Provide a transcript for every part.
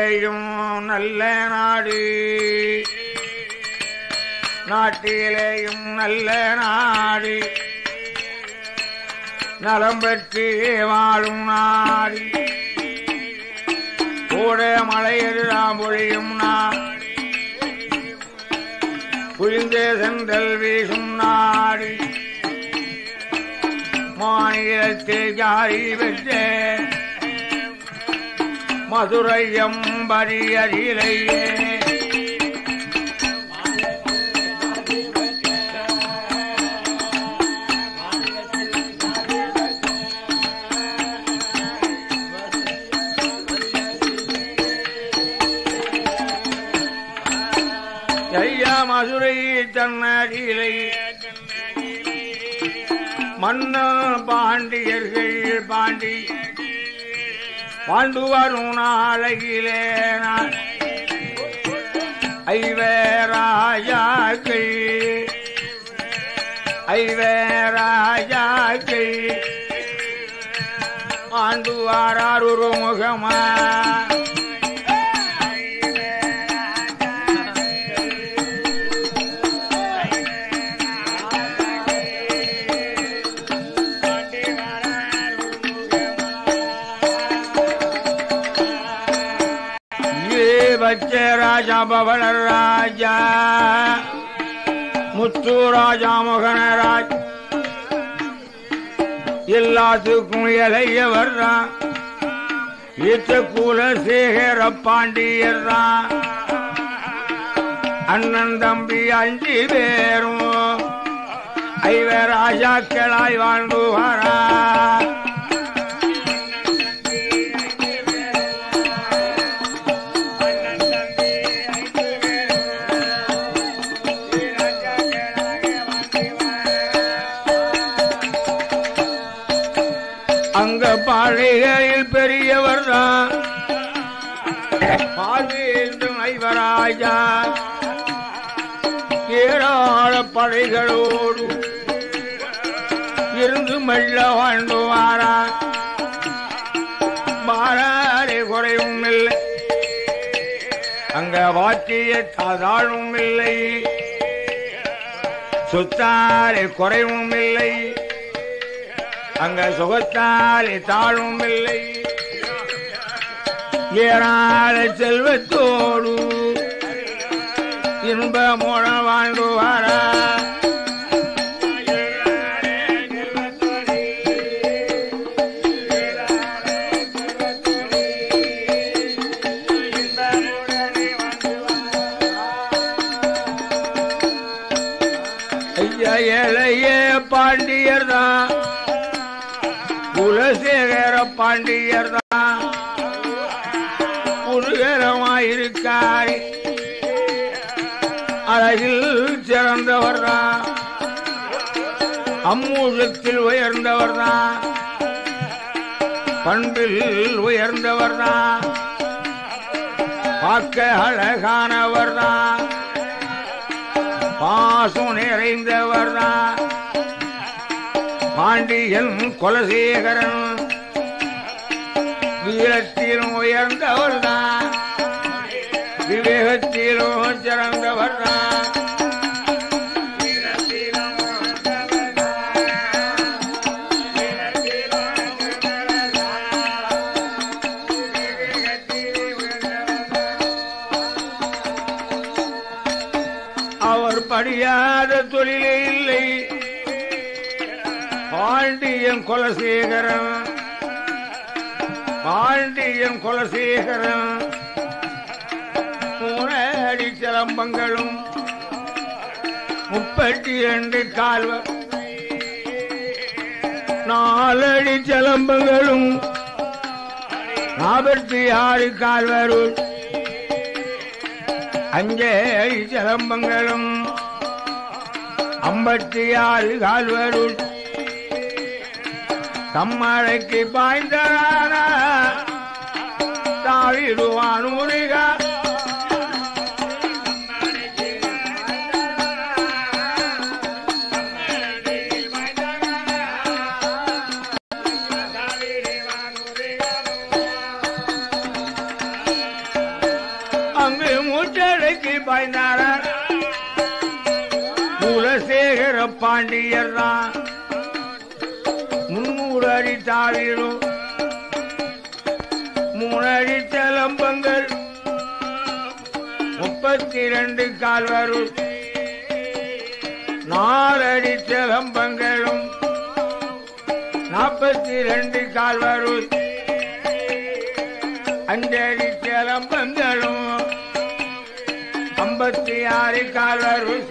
நாட்டிலேயும் நல்ல நாடு நாட்டிலேயும் நல்ல நாடு நலம் பெற்று வாழும் நாடு கூட மலையெல்லாம் பொழியும் நாடு புரிந்தே சென்றல் வீசும் நாடு மாநிலத்தில் ஜாரி பெற்ற மதுரையம் பரியரிலையே ஐயா மதுரை தன்னடியிலை மன்ன பாண்டியர்கள் பாண்டி பாண்டு வரும் நாளையிலே நான் ஐவேராஜாக்கள் ஐவேராஜாக்கள் ஆண்டு வாரார் ஒரு முகமா ஏ பச்ச ராஜா பவளர் ராஜா முத்து ராஜா மோகனராஜ் எல்லாத்துக்கும் இளையவர் தான் ஈத்த குலசேகர பாண்டியர் தான் அண்ணன் தம்பி அஞ்சு பேரும் ஐவ ராஜாக்களாய் வாழ்ந்து வரா அங்க பாழைகளில் பெரியவர் தான் பார்வையிலும் ஐவராஜா ஏராள படைகளோடு இருந்து மெல்ல வாழ்ந்து வாரா மாறாரே குறையும் இல்லை அங்க வாக்கிய தாழ்வும் இல்லை சுத்தாரே குறைவும் இல்லை அங்க சுகத்தாலே தாழும் இல்லை ஏறாத செல்வத்தோடு இன்பமோட வாழ்ந்து வாரா ஐயா ஏழைய பாண்டியர் தான் குலசேகர பாண்டியர் தான் முருகரமாயிருக்காய் அழகில் சிறந்தவர் தான் அம்மூலத்தில் உயர்ந்தவர் தான் பண்பில் உயர்ந்தவர் தான் பார்க்க அழகானவர் தான் பாசம் நிறைந்தவர் தான் பாண்டியன் குலசேகரன் வீரத்திலும் உயர்ந்தவர் தான் விவேகத்திலும் சிறந்தவர் தான் அவர் படியாத தொழிலே இல்லை பாண்டியன் குலசேகரன் பாண்டியன் குலசேகரன் மூணடி சிலம்பங்களும் முப்பத்தி இரண்டு கால்வ நாலடி சிலம்பங்களும் நாற்பத்தி ஆறு கால்வருள் அஞ்சேழு சிலம்பங்களும் ஐம்பத்தி ஆறு கால்வருள் கம்மழைக்கு பாய்ந்தரானா தாவிடுவான் முருகா மலைக்கு பாய்ந்தார குலசேகர பாண்டியர் தான் முன்னூறு அடி தாவிரும் மூணடி சிலம்பங்கள் முப்பத்தி ரெண்டு கால்வரும் நாலடி சிலம்பங்களும் நாற்பத்தி ரெண்டு கால்வரும் அஞ்சடி சிலம்பங்களும் ஐம்பத்தி ஆறு கால்வரும்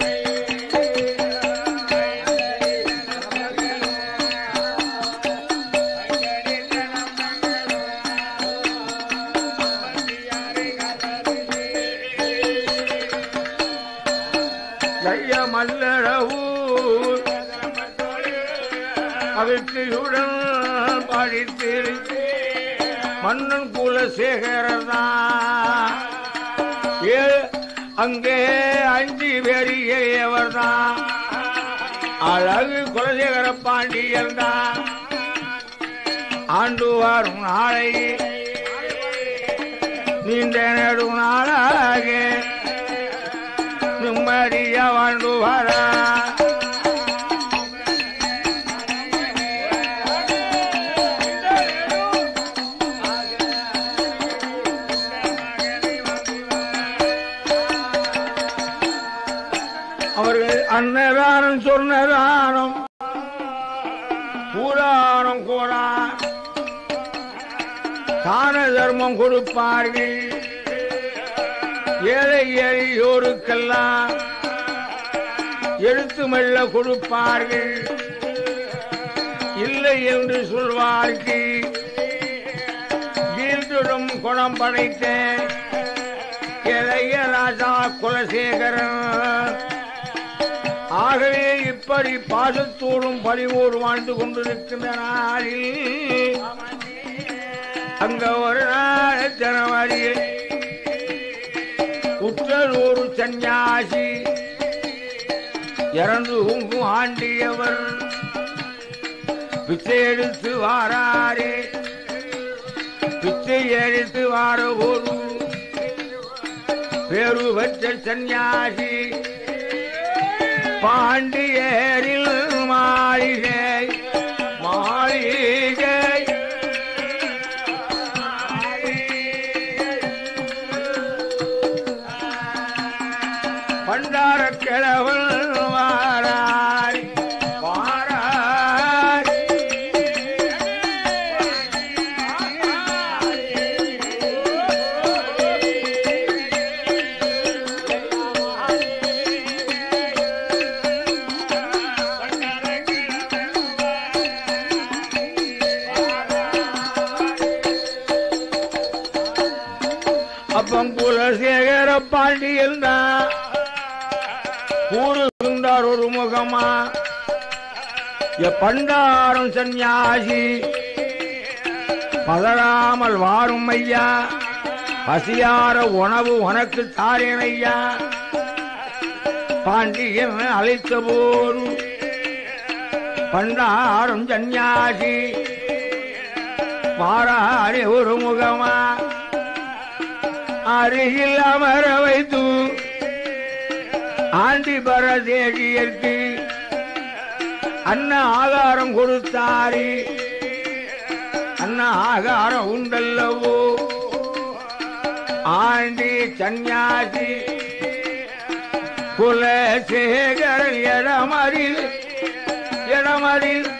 ஜெய மல்லரவூர் மகிழ்ச்சியுடன் படித்து மன்னன் குலசேகரர் தான் அங்கே அஞ்சு பேர் ஏறியவர் தான் அழகு குலசேகர பாண்டியர் தான் ஆண்டு வரும் நாளை நீண்ட நெடும் நாளாக நிம்மதியா வாழ்ந்து வரா அவர்கள் அன்னதானம் சொன்னதானம் புராணம் கூறா தான தர்மம் கொடுப்பார்கள் ஏழை எளியோருக்கெல்லாம் எழுத்து மெல்ல கொடுப்பார்கள் இல்லை என்று சொல்வார்கள் ஈர்த்திடும் குணம் படைத்த இளைய ராஜா குலசேகரன் ஆகவே இப்படி பாசத்தோடும் பரிவோடு வாழ்ந்து கொண்டிருக்கின்ற நாளில் அங்க ஒரு நாள் ஜனவரியில் உற்றலூர் சந்நியாசி இறந்து உங்கும் ஆண்டியவர் பிச்சை எடுத்து வாராரே பிச்சை எடுத்து வார ஒரு பேரு பெற்ற சந்நியாசி பாண்டியரில் மாளிகை மாளிகை பண்டார கிழவன் வாராய் வாராய் அப்பம் குலசேகர பாண்டியன் தான் கூறுகின்றார் ஒரு முகமா எ பண்டாரம் சந்நியாசி பதறாமல் வாரும் ஐயா பசியார உணவு உனக்கு தாரேன் ஐயா பாண்டியன் அழைத்த போது பண்டாரம் சந்நியாசி பாராடி ஒரு முகமா அருகில் அமர வைத்து ஆண்டி பரதேகியர்க்கு அன்ன ஆகாரம் கொடுத்தாரி அன்ன ஆகாரம் உண்டல்லவோ ஆண்டி சந்நியாசி குலசேகரன் இடமறில் இடமறில்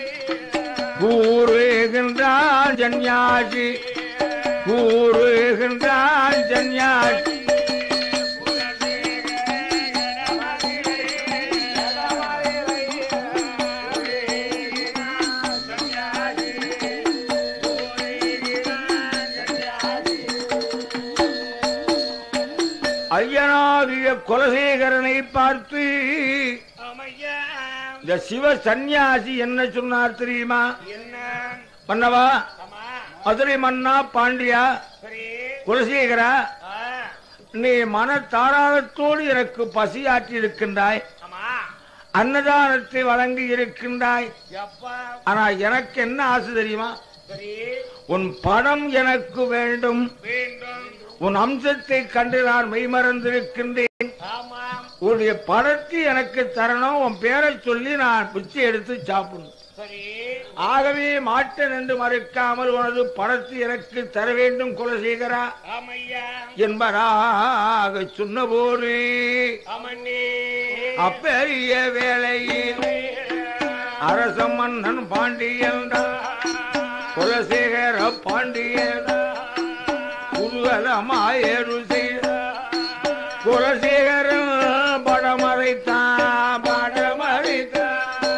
கூறுகின்றான் சந்நியாசி கூறுகின்றான் சந்நியாசி ஐயனாகிய குலசேகரனை பார்த்து ஆமையா. இந்த சிவ சந்நியாசி என்ன சொன்னார் தெரியுமா என்ன மன்னவா ஆமா மதுரை மன்னா பாண்டியா சரி குலசேகரா ஆ, நீ மன தாராளத்தோடு எனக்கு பசியாற்றி இருக்கின்றாய் ஆமா அன்னதானத்தை வழங்கி இருக்கின்றாய் எப்பா ஆனா எனக்கு என்ன ஆசை தெரியுமா சரி உன் பணம் எனக்கு வேண்டும் வேண்டும் உன் அம்சத்தை கண்டு நான் மெய்மறந்திருக்கின்றேன் ஆமாம் உன்னுடைய படத்தை எனக்கு தரணும் உன் பேரை சொல்லி நான் பிச்சை எடுத்து சாப்பிடணும் சரி ஆகவே மாட்டேன் என்று மறுக்காமல் உனது படத்தை எனக்கு தர வேண்டும் குலசேகரா ஆமையா என்பதாக சொன்னபோது அமனே அப்பெரிய வேளையில் அரச மன்னன் பாண்டியன் குலசேகர பாண்டியன் குருகலமாயரு செய்த குலசேகரன் படமறைத்தான் படமறைத்தான்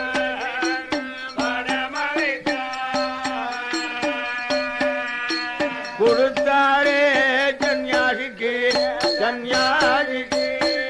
கொடுத்தாரே சன்னியாசிக்கு சன்னியாசிக்கு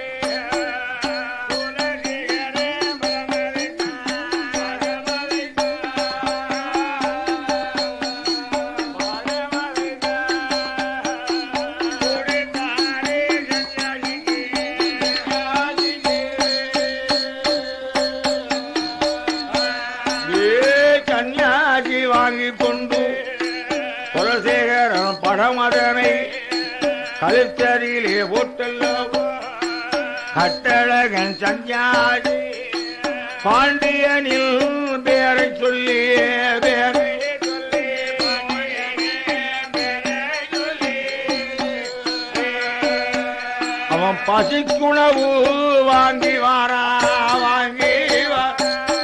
ஏ சன்னியாசி வாங்கி கொண்டு குலசேகரன் படமதனை கழுத்தறியிலே போட்டல்லோ கட்டழகன் சன்னியாசி பாண்டியனில் பேரை சொல்லி பேரை அவன் பசிக்குணவு வாங்கி வாரா வாங்கி வாரா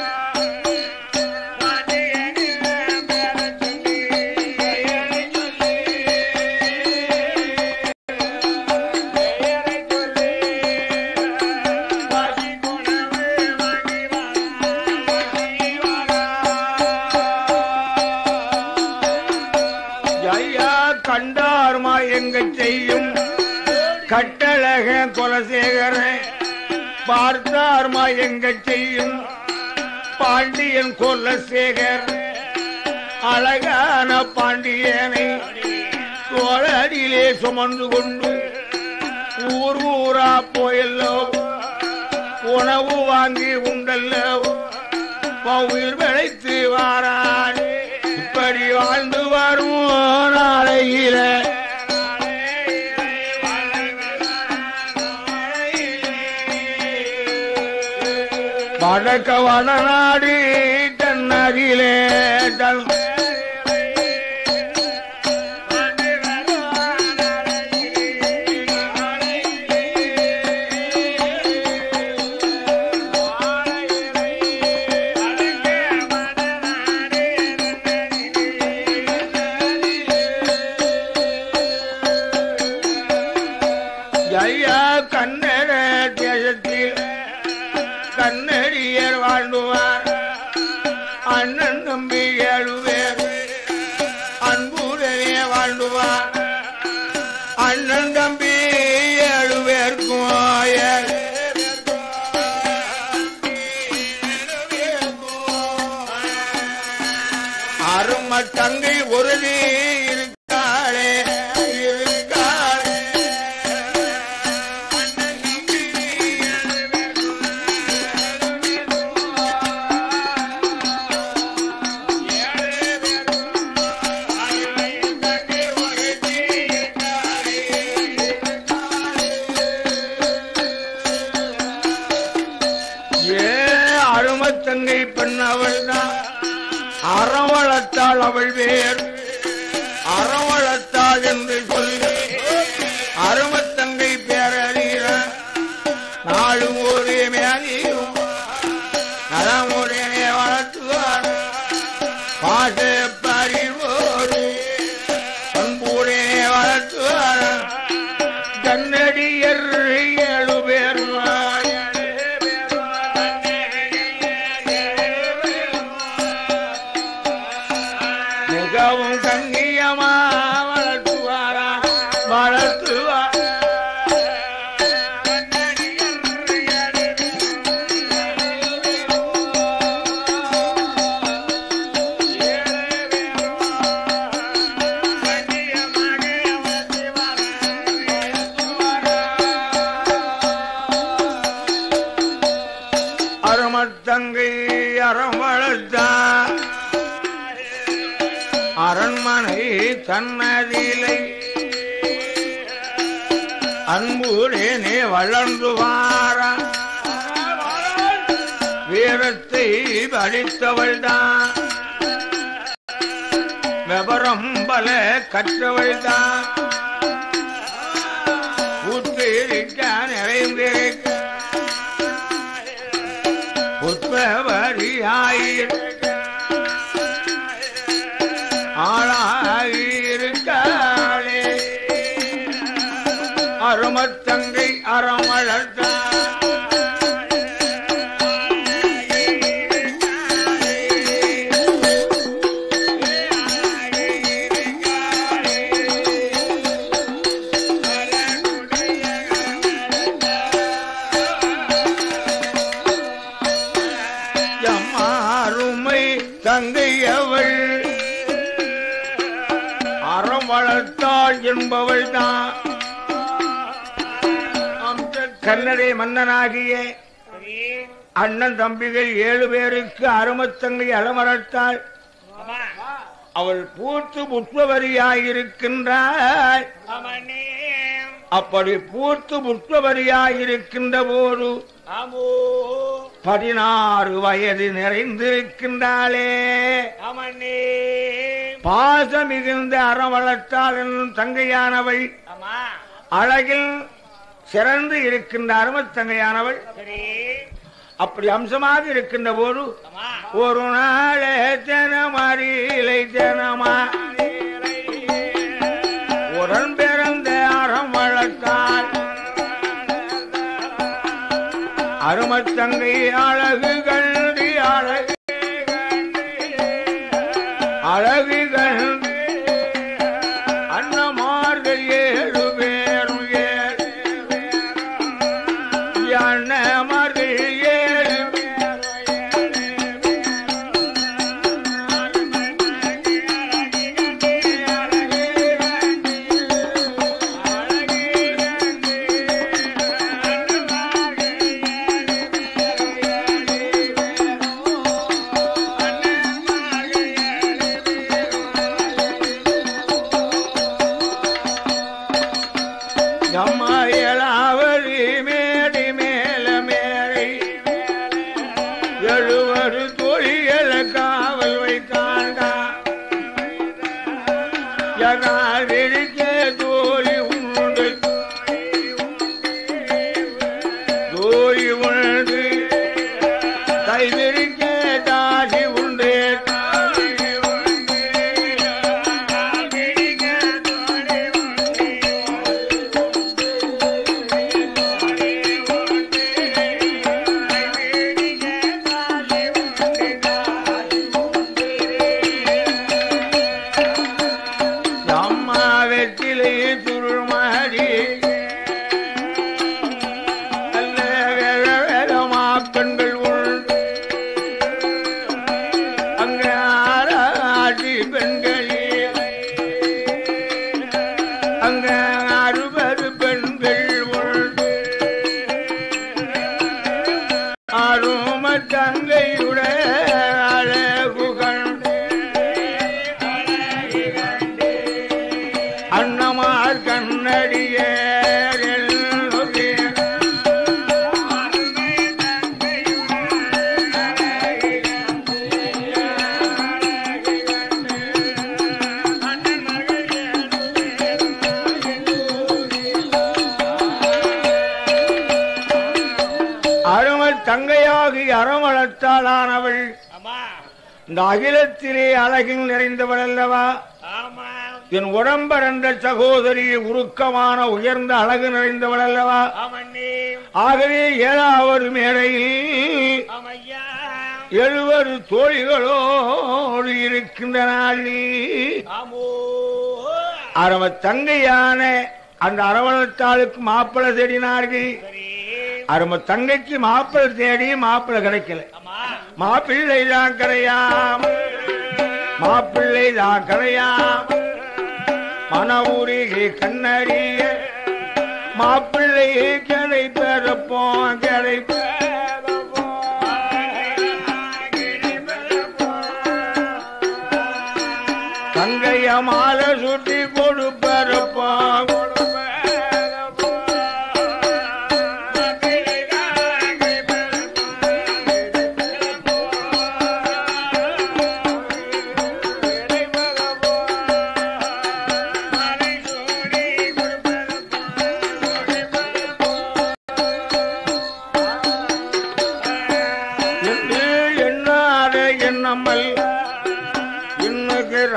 ஐயா கண்டார்மா எங்க செய்யும் கட்டழக குலசேகரன் பார்த்தார்மா எங்க செய்யும் பாண்டியன் குலசேகர் அழகான பாண்டியனை தோழடியிலே சுமந்து கொண்டு ஊர் ஊரா போயல்லோ உணவு வாங்கி உண்டல்லோ உயிர் விளைத்து வாரான் இப்படி வாழ்ந்து வரும் நாளையில வடக்க வடநாடு தன்னகிலே தன் ஐயா கன்னட தேசத்தில் கன்னடியர் வாழ்ந்துவார் அண்ணன் தம்பி ஏழு பேர் அன்புடனே வாழ்ந்துவார் அண்ணன் தம்பி ஏழு பேருக்கும் ஏழு அரும தங்கை ஒருதி இருக்காளே இருக்காளே ஏ அருமத்தங்கை பெண் அவள் தான் அறவளத்தாள் அவள் வேர் அறவளத்தாள் என்று சொல்லி அருமத்தங்கை பேரறிய நாளும் ஒரே மேனியும் நலமுடனே வளர்த்துவார் பாச பறிவோடு பண்புடனே வளர்த்துவார் கண்ணடியர் ஏழு பேர் மிகவும் கண்ணியமா வளர்த்துவாரா வளர்த்துவார் அருமத்தங்கை அறம் வளர்த்தான் அரண்மனை தன்னதிலை அன்புடனே வளர்ந்து வார வீரத்தை படித்தவள்தான் விவரம் பல கற்றவள்தான் புத்திரிக்க நிறைந்திருக்க புத்தவரியாயிருக்க ஆளாயிருக்காளே அருமத்தங்கை அறம் வளர்த்தான் எம்மாருமை தங்கை அவள் அறம் வளர்த்தாள் என்பவள் தான் கன்னடை மன்னனாகிய சரி அண்ணன் தம்பிகள் ஏழு பேருக்கு அருமத்தங்கை அறம் வளர்த்தாள் ஆமா அவள் பூத்து புஷ்பவரியாயிருக்கின்றாள் ஆமாண்ணே அப்படி பூத்து புஷ்பவரியாயிருக்கின்ற போது ஆமோ பதினாறு வயது நிறைந்திருக்கின்றாளே ஆமாண்ணே பாச மிகுந்த அறம் வளர்த்தாள் என்னும் தங்கையானவள் ஆமா அழகில் சிறந்து இருக்கின்ற அருமத்தங்கையானவள் சரி அப்படி அம்சமாக இருக்கின்ற போது ஆமா ஒரு நாளே தினமறியிலை தினமா உடன் பிறந்த அறம் வளர்த்தாள் அருமத்தங்கை அழகு கண்டு அழகு அழகு கண்டு அன்னமார்கள் ஏழு பேரும் ஏழு அன்னமார்கள் ஏழு நம்மாயலாவரி மேடி மேல மேலை எழுவது தொழில காவல் வைத்தாங்க யகாவிரிக்க தோழி உண்டு தோழி உண்டு கைவிரிக்க தாசி உண்டு அம்மா வெற்றிலே சுருள்மாடி நல்ல வேற வேறமா பெண்கள் உண்டு அங்க ஆராட்டி பெண்களே அங்க அறுபது பெண்கள் உண்டு அரும தங்கையுடைய அழகு கண்டு அன்னமார் கண்ணடிய அருமை தங்கையாகி அறமளத்தாளானவள் ஆமா இந்த அகிலத்திலே அழகில் நிறைந்தவள் அல்லவா ஆமா என் உடம்பரந்த சகோதரி உருக்கமான உயர்ந்த அழகு நிறைந்தவள் அல்லவா ஆமண்ணே ஆகவே ஏழாவது மேடையில் ஆமையா எழுவது தோழிகளோடு இருக்கின்ற நாளில் ஆமோ அரவ தங்கையான அந்த அரவணத்தாளுக்கு மாப்பிள்ளை தேடினார்கள் சரி அரும தங்கைக்கு மாப்பிள்ளை தேடி மாப்பிள்ளை கிடைக்கல ஆமா மாப்பிள்ளை தான் கிடையாம் மாப்பிள்ளை தான் கிடையாம் மனவுருகி கண்ணறிய மாப்பிள்ளை கடை பெறப்போம் கடை தங்கைய மாலை சுட்டி கொடுப்பறப்போம்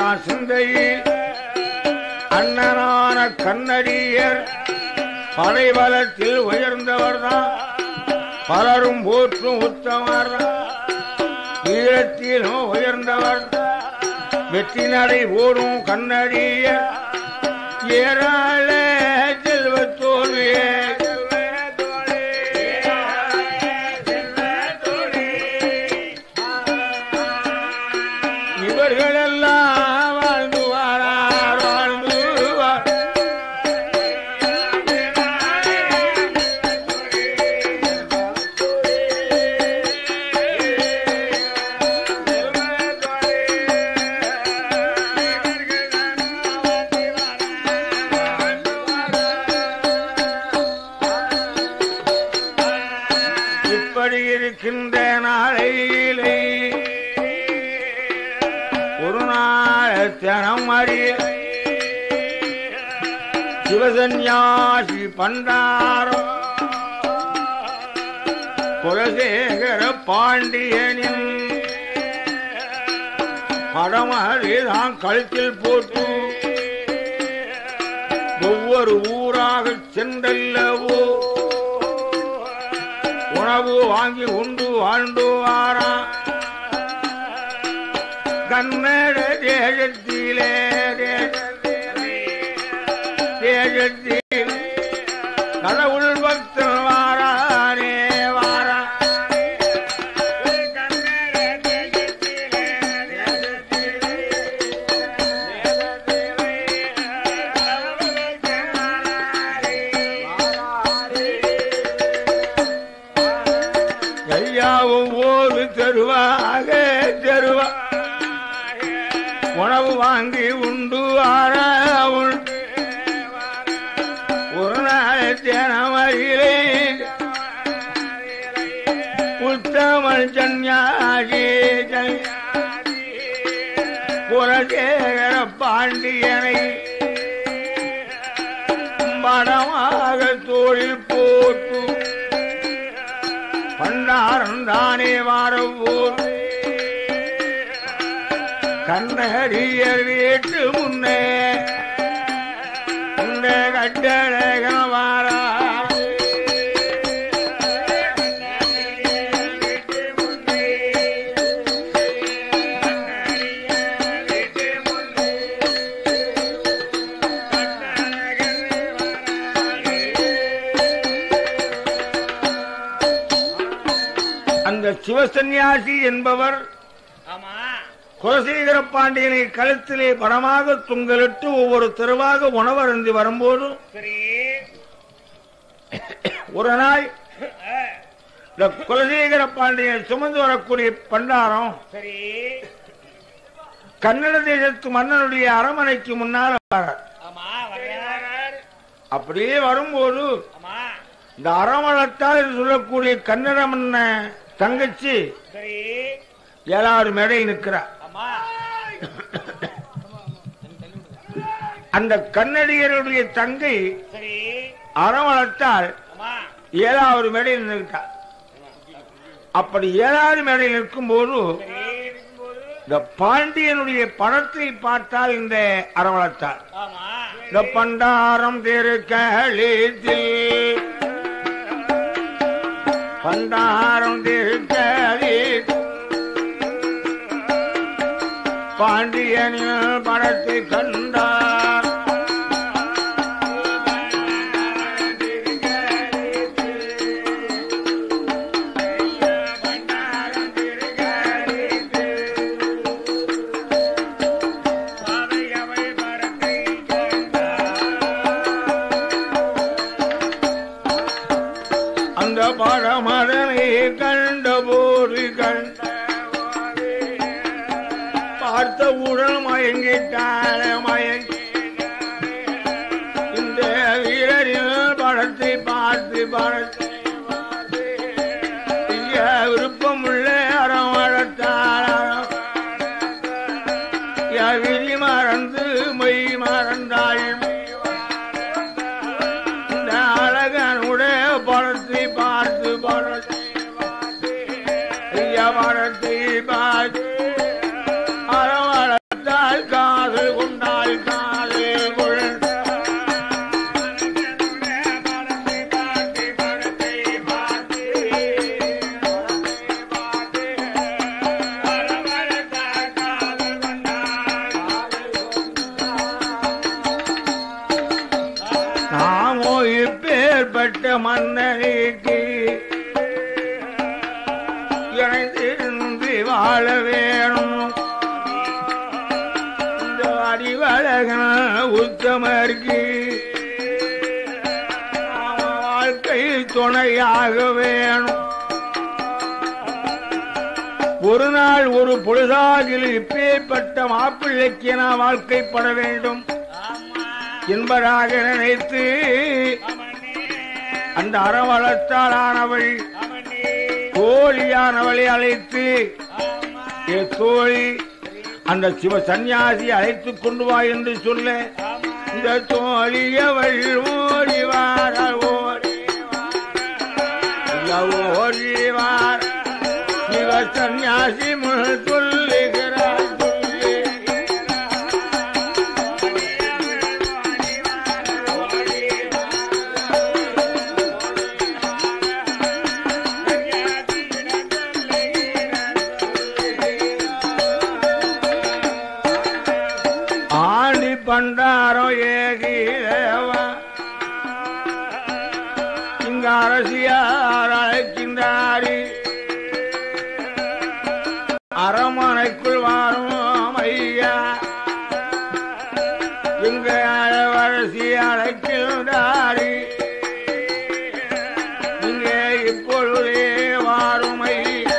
சிந்தையில் அண்ணனான கண்ணடியர் படைபலத்தில் உயர்ந்தவர்தான் பலரும் போற்றும் உத்தமர் வீரத்திலும் உயர்ந்தவர் வெற்றி நடை ஓடும் கண்ணடியர் ஏராள செல்வத்தோல்வியே இவர்களெல்லாம் வாழ்ந்து வாரார் வாழ்ந்து வார் இப்படி இருக்கின்ற நாளையிலே ஒரு நாள் தினம் அறிய சிவசன்யாசி பண்டாரம் குலசேகர பாண்டியனின் படமறிதான் கழுத்தில் போட்டு ஒவ்வொரு ஊராக சென்றல்லவோ உணவு வாங்கி உண்டு வாழ்ந்து வாரா கன்னட தேசத்திலே தேசத்தில் கடவுள் பக்தன் வாரானே வாரா ஐயா ஒவ்வொரு தெருவாக தெருவா உணவு வாங்கி உண்டு ஆற உண்டு ஒரு நாள் தினமரிலே உத்தமல் சன்யாசி குலசேகர பாண்டியனை படமாக தோளில் போட்டு பண்டாரம் தானே வாரவூர் கண்ணடியர் வீட்டு முன்னே இந்த கட்டழகன வாரா அந்த சிவசன்யாசி என்பவர் ஆமா குலசேகர பாண்டியனை கழுத்திலே படமாக துங்கலிட்டு ஒவ்வொரு தெருவாக உணவருந்தி வரும்போது சரி ஒரு நாள் ஆ, இந்த குலசேகர பாண்டியனை சுமந்து வரக்கூடிய பண்டாரம் சரி கன்னட தேசத்து மன்னனுடைய அரமனைக்கு முன்னால் வரார். ஆமா வர்றார் அப்படியே வரும்போது ஆமா இந்த அரமணத்தால் என்று சொல்லக்கூடிய கன்னட மன்ன தங்கச்சி சரி ஏழாறு மேடையில் நிற்கிறார் ஆமா அந்த கன்னடியருடைய தங்கை சரி அரவணத்தால் ஆமா ஏழாவது மேடையில் நிற்கிறார் அப்படி ஏழாவது மேடையில் நிற்கும் போது சரி இருக்கும்போது இந்த பாண்டியனுடைய படத்தை பார்த்தால் இந்த அரவணத்தால் ஆமா இந்த பண்டாரம் திருக்கழித்தில் பண்டாரம் திருக்கழில் பாண்டியனின் படத்தை கண்டார் அந்த படமதனை கண்டபோது கண்ட பார்த்த உடல் மயங்கிட்டான மயங்கி இந்த வீரரின் படத்தை பார்த்து படத்தை ஐயா, விருப்பமுள்ள அறம் வளர்த்தார் விதி மறந்து மெய் மறந்தாள் இந்த அழகனுடைய படத்தை பார்த்து படத்தை ஐயா படத்தை பார்த்து அறம் வளர்த்தால் காச மன்னனுக்கு இணைந்திருந்து வாழ வேணும் இந்த அறிவழகன உத்தமருக்கு வாழ்க்கை துணையாக வேணும் ஒரு நாள் ஒரு பொழுதாகில் இப்பேற்பட்ட மாப்பிள்ளைக்கு நான் வாழ்க்கைப்பட வேண்டும் என்பதாக நினைத்து அந்த அறவளத்தாளானவள் தோழியானவளை அழைத்து "ஏ தோழி அந்த சிவ சந்நியாசி அழைத்து கொண்டு வா என்று சொல்ல இந்த தோழியவள் ஓடிவார ஓடி ஓடிவார் சிவ சந்நியாசி முன் சொல்லுகிறார் ஆண்டி பண்டாரம் ஏகிலேவா இங்க அரசியார் அழைக்கின்றாரி அரமனைக்குள் வாரும் ஐயா இங்க அரசி அழைக்கின்றாரி இங்கே இப்பொழுதே வாரும் ஐயா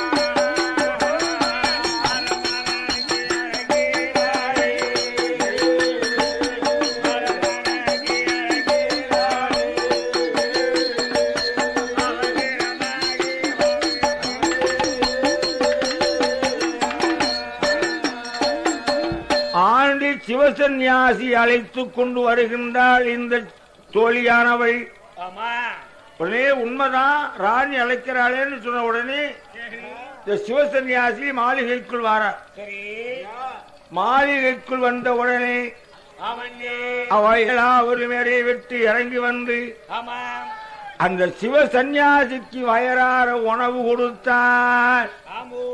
ஆண்டி சிவசன்யாசி அழைத்துக் கொண்டு வருகின்றாள் இந்த தோழியானவள் ஆமா உடனே உண்மைதான் ராணி அழைக்கிறாளேன்னு சொன்ன உடனே இந்த சிவசன்யாசி மாளிகைக்குள் வார சரி மாளிகைக்குள் வந்த உடனே ஆமண்ணே அவைகளா ஒரு மேடை விட்டு இறங்கி வந்து ஆமா அந்த சிவ சந்நியாசிக்கு வயறார உணவு கொடுத்தார் ஆமோ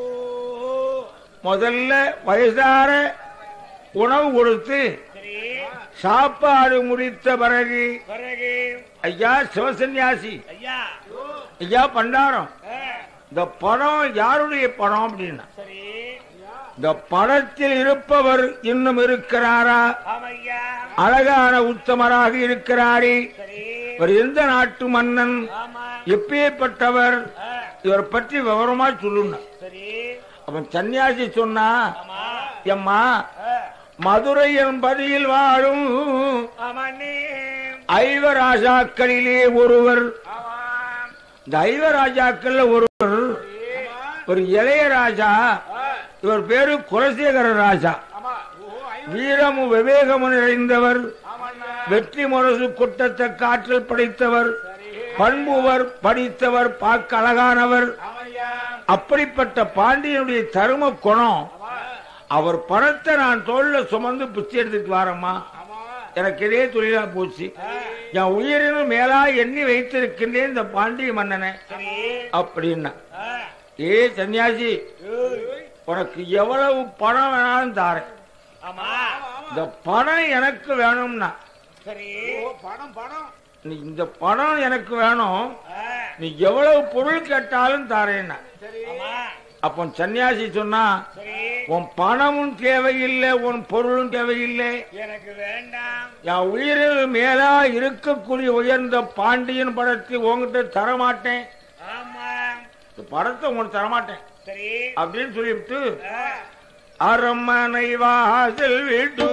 முதல்ல வயசார உணவு கொடுத்து சரி சாப்பாடு முடித்த பிறகு பிறகு ஐயா சிவசன்யாசி ஐயா ஐயா பண்டாரம் ஆ, இந்த படம் யாருடைய படம் அப்படின்னா சரி இந்த படத்தில் இருப்பவர் இன்னும் இருக்கிறாரா ஆமையா அழகான உத்தமராக இருக்கிறாரே சரி இவர் எந்த நாட்டு மன்னன் ஆமா எப்பேற்பட்டவர் ஆ, இவரை பற்றி விவரமா சொல்லுங்க சரி அவன் சன்னியாசி சொன்னா ஆமா எம்மா ஆ, மதுரை என்பதில் வாழும் ஆமண்ணே ஐவராஜாக்களிலே ஒருவர் ஆமா இந்த ஐவராஜாக்கள்ல ஒருவர் ஒரு இளையராஜா இவர் பேரு குலசேகர ராஜா ஆமா ஓஹோ ஐ- வீரமும் விவேகமும் நிறைந்தவர் ஆமண்ணா வெற்றி முரசு குட்டத்தக்க ஆற்றல் படைத்தவர் பண்புவர் படித்தவர் பார்க்க அழகானவர் ஆமையா அப்படிப்பட்ட பாண்டியனுடைய தரும குணம் அவர் பணத்தை நான் தோல்ல சுமந்து பிச்சை எடுத்துட்டு வரேம்மா ஆமா எனக்கு இதே தொழிலா போச்சு ஆ, என் உயிரினும் மேலா எண்ணி வைத்திருக்கின்றேன் இந்த பாண்டிய மன்னனை சரி அப்படின்னா ஆ, ஏ சன்னியாசி ஏய், உனக்கு எவ்வளவு பணம் வேணாலும் தாரேன் ஆமா இந்த பணம் எனக்கு வேணும்னா சரி பணம் பணம் நீ இந்த பணம் எனக்கு வேணும் ஆ, நீ எவ்வளவு பொருள் கேட்டாலும் தாரேன்னா சரி ஆமா அப்போ சன்னியாசி சொன்னா சரி உன் பணமும் தேவையில்லை உன் பொருளும் தேவையில்லை எனக்கு வேண்டாம் என் உயிரில் மேலா இருக்கக்கூடிய உயர்ந்த பாண்டியன் படத்தை உங்ககிட்ட தரமாட்டேன் ஆமா இந்த படத்தை உங்களுக்கு தரமாட்டேன் சரி அப்படின்னு சொல்லிவிட்டு ஆ, அரண்மனை வாசல் விட்டு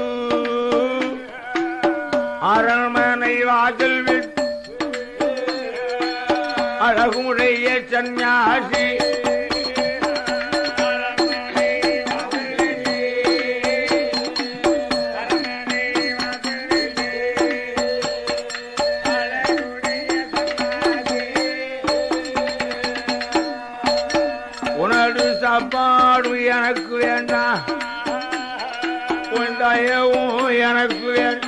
அரண்மனை வாசல் விட்டு அழகுடைய சந்நியாசி உனது சாப்பாடு எனக்கு வேண்டாம் உன் தயவும் எனக்கு வேண்டாம்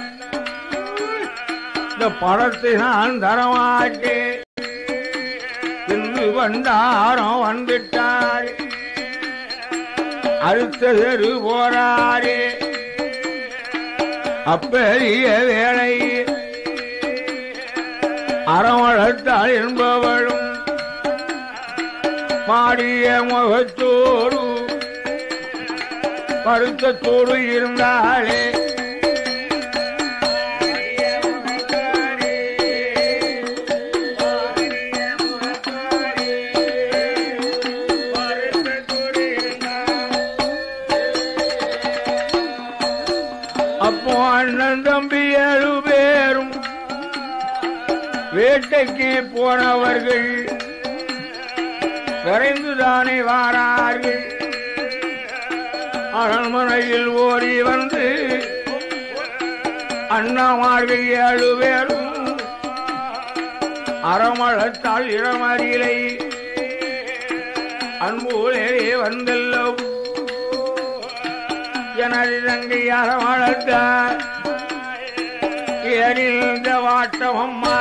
இந்த படத்தை நான் தரமாட்டேன் என்று வந்தாரம் வந்துட்டார் அடுத்த தெரு போறாரே அப்பெரிய வேலை அறவளத்தாள் என்பவளும் மாடிய முகத்தோடு பருத்தத்தோடு இருந்தாளே அப்போ அண்ணன் தம்பி ஏழு பேரும் வேட்டைக்கு போனவர்கள் விரைந்துதானே வாரார்கள் அரண்மனையில் ஓடி வந்து அண்ணாமார்கள் ஏழு பேரும் அறமளத்தால் இளமறியலை அன்புலே வந்தல்லோ எனது தங்கை அறமளத்தார் எரிந்த வாட்டம் அம்மா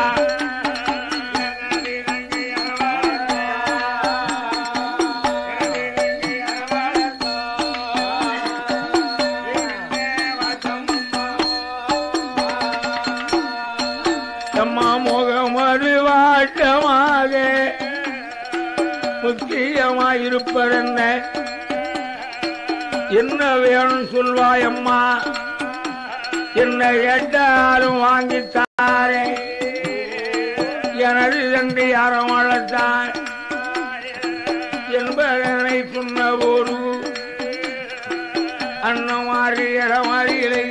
அம்மா முகமது வாட்டமாக முக்கியமாயிருப்பதென்ன என்ன வேணும் சொல்வாய் அம்மா என்ன கேட்டாலும் வாங்கித்தாரே எனது தந்தை யாரும் வளர்த்தான் என்பதனை சொன்ன போது அன்னமாரி இடமாரிகளை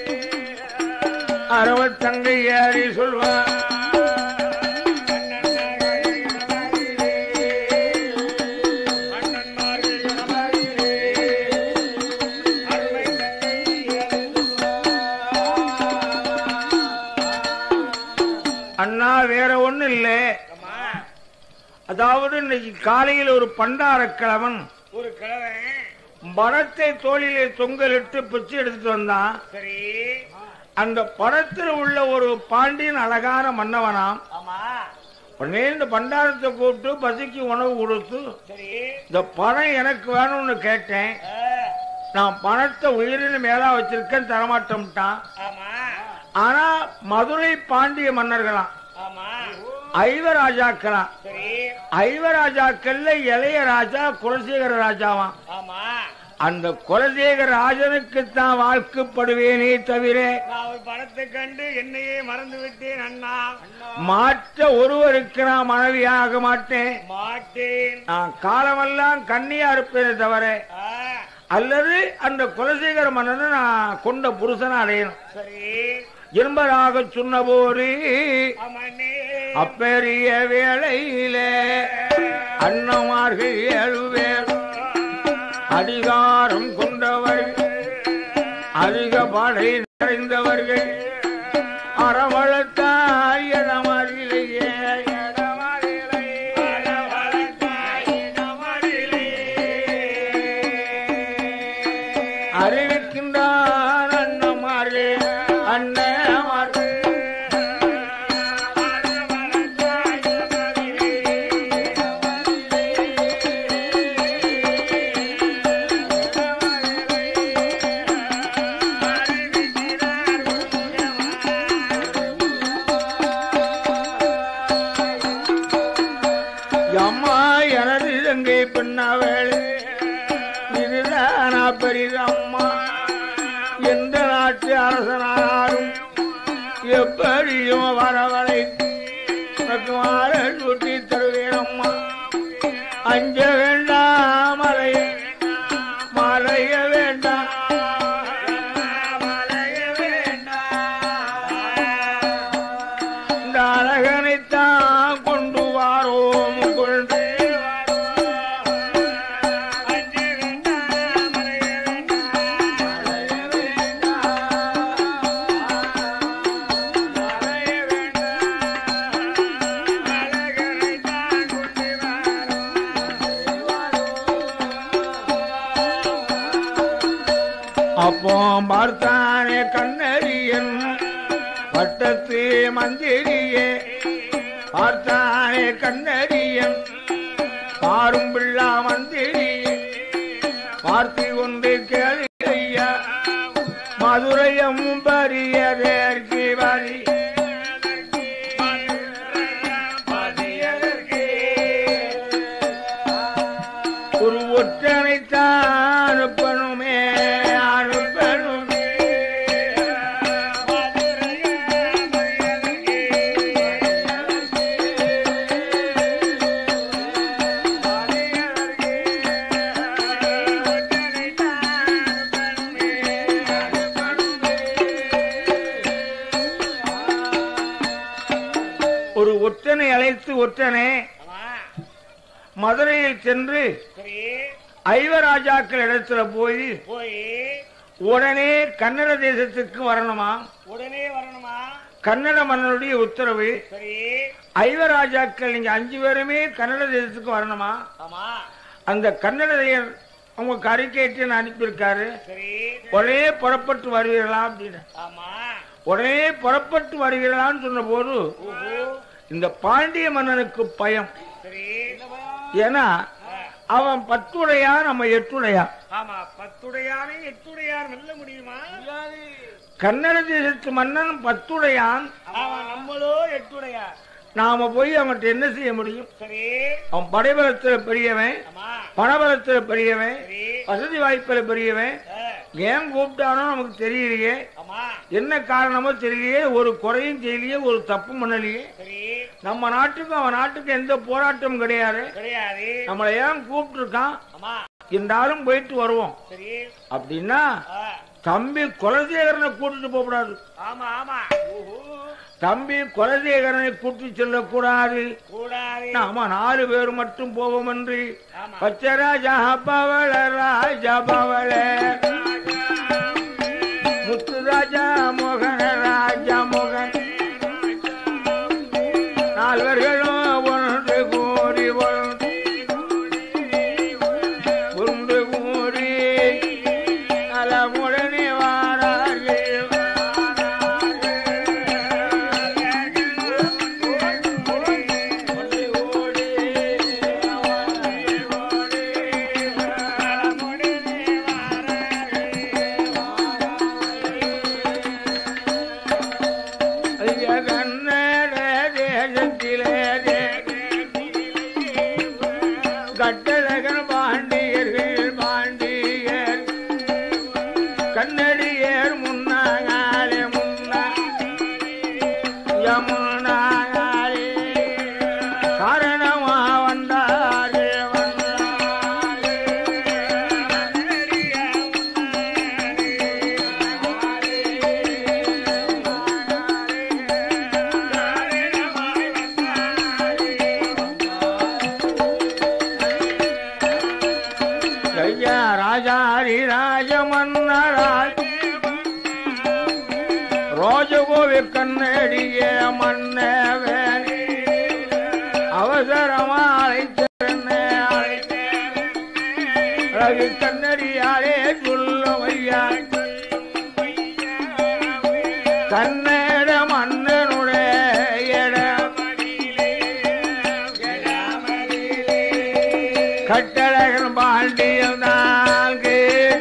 அறவத்தங்கை ஏறி சொல்வார் அண்ணா வேற ஒண்ணு இல்ல அதாவது இன்னைக்கு காலையில் ஒரு பண்டாரக்கிழவன் ஒரு கிழவன் மரத்தை தோளிலே தொங்கலிட்டு பிச்சை எடுத்துட்டு வந்தான் சரி அந்த படத்தில் உள்ள ஒரு பாண்டியன் அழகான மன்னவனாம் ஆமா உடனே இந்த பண்டாரத்தை கூப்பிட்டு பசிக்கு உணவு கொடுத்து சரி இந்த பணம் எனக்கு வேணும்னு கேட்டேன் ஆ, நான் பணத்தை உயிரின் மேலா வச்சிருக்கேன் தரமாட்டோம்ட்டான் ஆமா ஆனா மதுரை பாண்டிய மன்னர்களாம் ஆமா ஐவராஜாக்களாம் சரி ஐவராஜாக்கள்ல இளைய ராஜா குலசேகர ராஜாவாம் ஆமா அந்த குலசேகர ராஜனுக்கு தான் வாழ்க்கைப்படுவேனே தவிர நான் ஒரு படத்தை கண்டு என்னையே மறந்து விட்டேன் அண்ணா மாற்ற ஒருவருக்கு நான் மனைவியாக மாட்டேன் மாட்டேன் நான் காலமெல்லாம் கண்ணியா இருப்பேனே தவிர ஆ, அல்லது அந்த குலசேகர மன்னனை நான் கொண்ட புருஷனை அடையணும் சரி என்பதாக சொன்னபோது ஆமாண்ணே அப்பெரிய வேளையில அன்னமார்கள் ஏழு பேர் அதிகாரம் கொண்டவர்கள் அதிக படை நிறைந்தவர்கள் அறவளத்தாய் இடமறிலேயே அறிவிக்கின்றார் அண்ணமார்களே அண்ணமார்கள் அம்மா எனது தங்கை பெண்ணாவள் இதுதானா பெரிதம்மா எந்த நாட்டு அரசனாலும் எப்படியும் வரவழை மாற சுட்டி தருவேனம்மா அஞ்ச வேண்டாம் மலைய மலைய வேண்டாம் மலைய வேண்டாம் இந்த அழகனைத்தான் கொண்டு வாரோம் கொண்டு அப்போ பார்த்தானே கண்ணறியன் பட்டத்து மந்திரியே பார்த்தானே கண்ணறியன் பாரும் பிள்ளா மந்திரியே பார்த்து கொண்டு கேளையா மதுரையும் பரியதற்கு வரி ஒற்றனே ஆமா மதுரையில் சென்று சரி ஐவராஜாக்கள் இடத்துல போய் போய் உடனே கன்னட தேசத்துக்கு வரணுமா உடனே வரணுமா கன்னட மன்னனுடைய உத்தரவு சரி ஐவராஜாக்கள் நீங்க அஞ்சு பேருமே கன்னட தேசத்துக்கு வரணுமா ஆமா அந்த கன்னடையர் உங்க அறிக்கையிட்டு அனுப்பியிருக்காரு சரி உடனே புறப்பட்டு வருவீர்களா அப்படின்னு ஆமா உடனே புறப்பட்டு வருவீர்களான்னு சொன்ன போது ஓஹோ இந்த பாண்டிய மன்னனுக்கு பயம் சரி ஏன்னா ஆ, அவன் பத்துடையா நம்ம எட்டுடையா ஆமா பத்துடையானை எட்டுடையான் வெல்ல முடியுமா கன்னட தேசத்து மன்னன் பத்துடையான் ஆமா நம்மளோ எட்டுடையார் நாம போய் அவன்கிட்ட என்ன செய்ய முடியும் சரி அவன் படைபலத்துல பெரியவன் ஆமா பணபலத்துல பெரியவன் சரி வசதி வாய்ப்புல பெரியவன் ஆ, ஏன் கூப்பிட்டானோ நமக்கு தெரியலையே ஆமா என்ன காரணமோ தெரியலையே ஒரு குறையும் செய்யலையே ஒரு தப்பு பண்ணலையே சரி நம்ம நாட்டுக்கும் அவன் நாட்டுக்கும் எந்த போராட்டமும் கிடையாது கிடையாது நம்மளை ஏன் கூப்பிட்டு இருக்கான் ஆமா இருந்தாலும் போயிட்டு வருவோம் சரி அப்படின்னா ஆ, தம்பி குலசேகரனை கூட்டிட்டு போக கூடாது ஆமா ஆமா ஓஹோ தம்பி குலசேகரனை கூட்டி செல்லக்கூடாது கூடாது நாம நாலு பேர் மட்டும் போவோம் என்று ஆமா பச்சராஜா பவள ராஜா பவள முத்துராஜா மோகன ராஜா மோகன் நால்வர்களும் ஒன்று கூடி ஒன்று ஒன்று கூடி நலமுடனே வாரார்கள் ஐயா கன்னட தேசத்திலே கட்டழகன் பாண்டியர்கள் பாண்டியர் கண்ணடியர் முன்னாலே முன்னா யமுனாலே காரணமா வந்தார்கள் ஐயா ராஜாரி ராஜமன்னராஜ் ரோஜகோவி கண்ணடிய மன்னவன் அவசரமா அழைத்தே அழகு கண்ணடியாலே சொல்லும் ஐயா கன்னட மன்னனுடைய இடம் கட்டழகன் பாண்டியம் நான்கு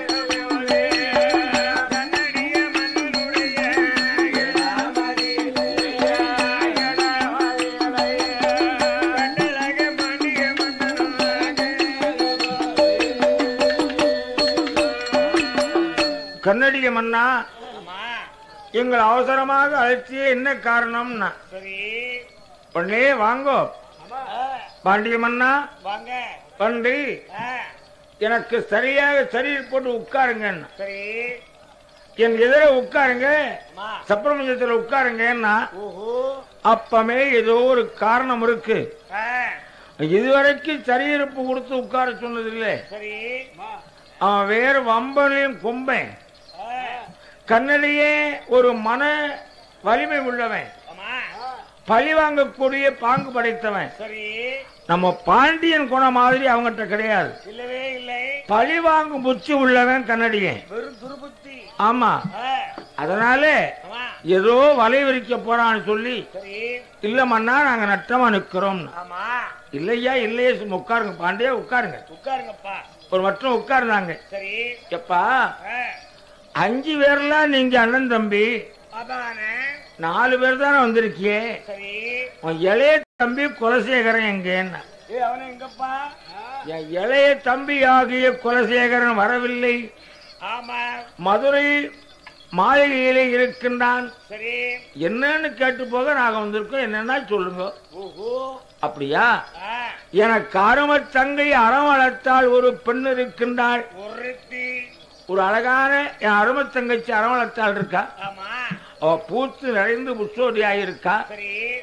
கன்னடிய மன்னா ஆமா எங்கள் அவசரமாக அழைச்சிய என்ன காரணம்னா சரி உடனே வாங்கோ ஆமா பாண்டிய மன்னா வாங்க பன்றி ஆ, எனக்கு சரியாக சரி போட்டு உட்காருங்கன்னு சரி என் எதிர உட்காருங்க அம்மா சப்பிரமஞ்சத்துல உட்காருங்கன்னா ஓஹோ அப்பமே ஏதோ ஒரு காரணம் இருக்கு ஆ, இதுவரைக்கும் சரியிருப்பு கொடுத்து உட்கார சொன்னதில்லை சரி அவன் வேறு வம்பனையும் கொம்பன் ஆ, கண்ணடியே ஒரு மன வலிமை உள்ளவன் ஆமா பழி வாங்கக்கூடிய பாங்கு படைத்தவன் சரி நம்ம பாண்டியன் குணம் மாதிரி அவங்ககிட்ட கிடையாது இல்லவே இல்லை பழி வாங்கும் புத்தி உள்ளவன் கண்ணடியன் வெறும் துருபுத்தி ஆமா ஆ, அதனால ஆமா ஏதோ வலை விரிக்க போறான்னு சொல்லி சரி இல்லம்மா நாங்க நட்டமா நிக்கிறோம் ஆமா இல்லையா இல்லையே சும்மா உட்காருங்க பாண்டியா உட்காருங்க உட்காருங்கப்பா ஒரு மட்டும் உட்காருந்தாங்க சரி எப்பா ஆ, அஞ்சு பேர்லாம் நீங்க அண்ணன் தம்பி அதானே நாலு பேர் தானே வந்திருக்கியே சரி உன் இளைய தம்பி குலசேகரன் எங்கேன்னா ஏ அவன எங்கப்பா என் இளைய தம்பி ஆகிய குலசேகரன் வரவில்லை ஆமா மதுரை மாளிகையிலே இருக்கின்றான் சரி என்னன்னு கேட்டு போக நாங்க வந்திருக்கோம் என்னன்னா சொல்லுங்க ஓஹோ அப்படியா ஆ, எனக்கு அரும தங்கை அறம் வளர்த்தால் ஒரு பெண் இருக்கின்றாள் ஒருத்தி ஒரு அழகான என் அரும தங்கச்சி அறம் வளர்த்தாள் இருக்கா ஆமா அவ பூத்து நிறைந்து புஷ்போடியாக இருக்கா சரி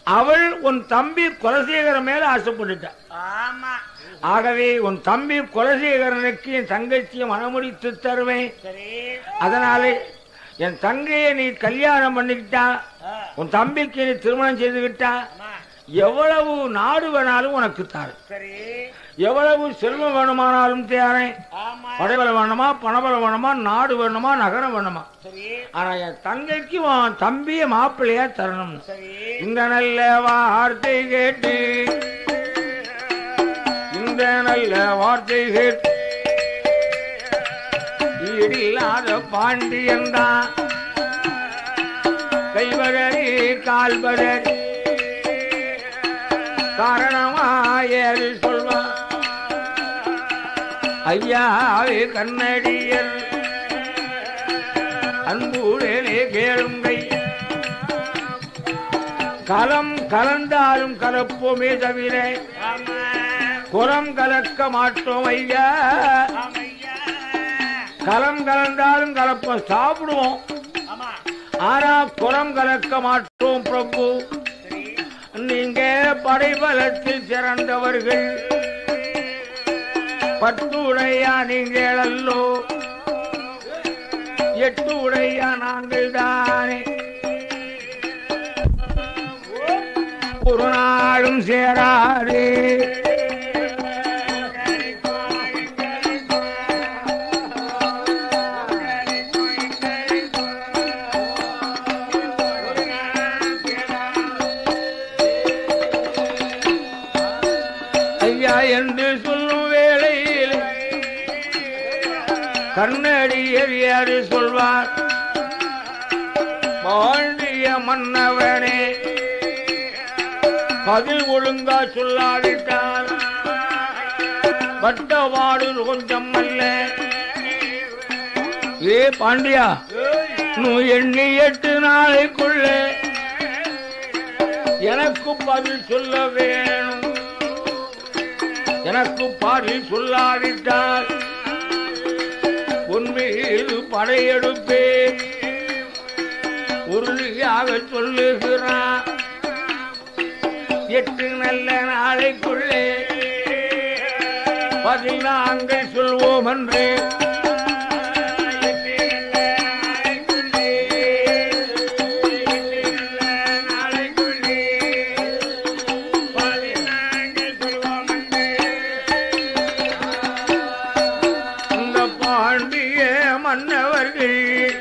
அவள் உன் தம்பி குலசேகரன் மேல ஆசைப்பட்டுட்டா ஆமா ஆகவே உன் தம்பி குலசேகரனுக்கு என் தங்கச்சியை மனமுடித்து தருவேன் சரி அதனாலே என் தங்கையை நீ கல்யாணம் பண்ணிக்கிட்டா ஆ, உன் தம்பிக்கு நீ திருமணம் செய்துக்கிட்டா ஆமா எவ்வளவு நாடு வேணாலும் உனக்கு தாரு சரி எவ்வளவு செல்வம் வேணுமானாலும் தேறேன் ஆமா படைபலம் வேணுமா பணபலம் வேணுமா நாடு வேணுமா நகரம் வேணுமா சரி ஆனா என் தங்கைக்கு உன் தம்பிய மாப்பிள்ளையா தரணும் சரி இந்த நல்ல வார்த்தை கேட்டு இந்த நல்ல வார்த்தை கேட்டு ஈடில்லாத பாண்டியன் தான் கைவரடி கால்வரடி காரணமாயது சொல்வான் ஐயாவே கண்ணடியர் அன்புடனே கேளுங்கை கலம் கலந்தாலும் கலப்போமே தவிர ஆமா குரம் கலக்க மாட்டோம் ஐயா ஆமையா கலம் கலந்தாலும் கலப்போம் சாப்பிடுவோம் ஆமா ஆனா குரம் கலக்க மாட்டோம் பிரபு சரி நீங்க படைபலத்தில் சிறந்தவர்கள் பத்து உடையா நீங்கள் அல்லோ எட்டு உடையா நாங்கள் தானே ஒரு நாளும் சேராதே ஐயா என்று சொல்லும் வேளையில் கண்ணடியர் யாரு சொல்வார் பாண்டிய மன்னவனே பதில் ஒழுங்கா சொல்லாவிட்டால் பட்டவாடு கொஞ்சம் அல்ல ஏ பாண்டியா நூ எண்ணி எட்டு நாளைக்குள்ள எனக்கு பதில் சொல்ல வேணும் எனக்கு பதில் சொல்லாவிட்டால் உண்மையில் படையெடுப்பேன் உறுதியாக சொல்லுகிறான் எட்டு நல்ல நாளைக்குள்ளே பதினான்கள் சொல்வோம் என்று இந்த பாண்டிய மன்னவர்கள்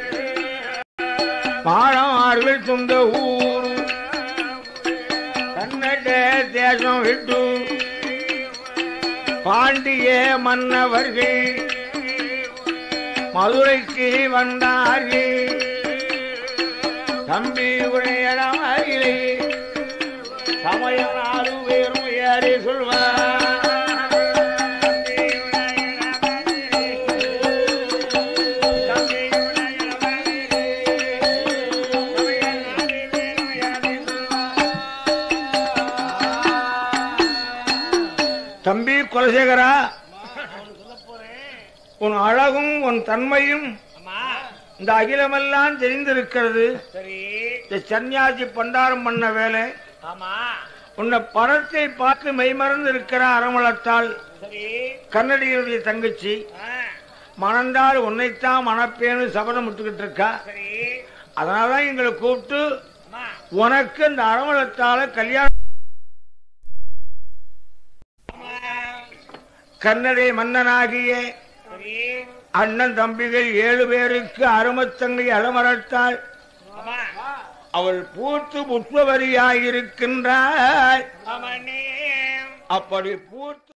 பாழார்கள் சொந்த ஊர் கன்னட தேசம் விட்டு பாண்டிய மன்னவர்கள் மதுரைக்கு வந்தார்கள் தம்பி உரையடாமலே சமயம் நாலு பேரும் ஏறி சொல்வார் தம்பி குலசேகரா உன் அழகும் உன் தன்மையும் ஆமா இந்த அகிலமெல்லாம் தெரிந்திருக்கிறது சரி இந்த சன்னியாசி பண்டாரம் பண்ண வேலை ஆமா உன்னை பணத்தை பார்த்து மெய்மறந்து இருக்கிற அரமளத்தால் சரி கன்னடியுடைய தங்கச்சி ஆ, மணந்தால் உன்னைத்தான் மணப்பேன்னு சபதம் விட்டுக்கிட்டு இருக்கா சரி அதனாலதான் எங்களை கூப்பிட்டு ஆமா உனக்கு இந்த அரமளத்தால கல்யாணம் கன்னடை மன்னனாகிய சரி அண்ணன் தம்பிகள் ஏழு பேருக்கு அருமத்தங்கை அலமரத்தாள் ஆமா அவள் பூத்து புஷ்பவரியாயிருக்கின்றாள் ஆமா நீ அப்படி பூத்து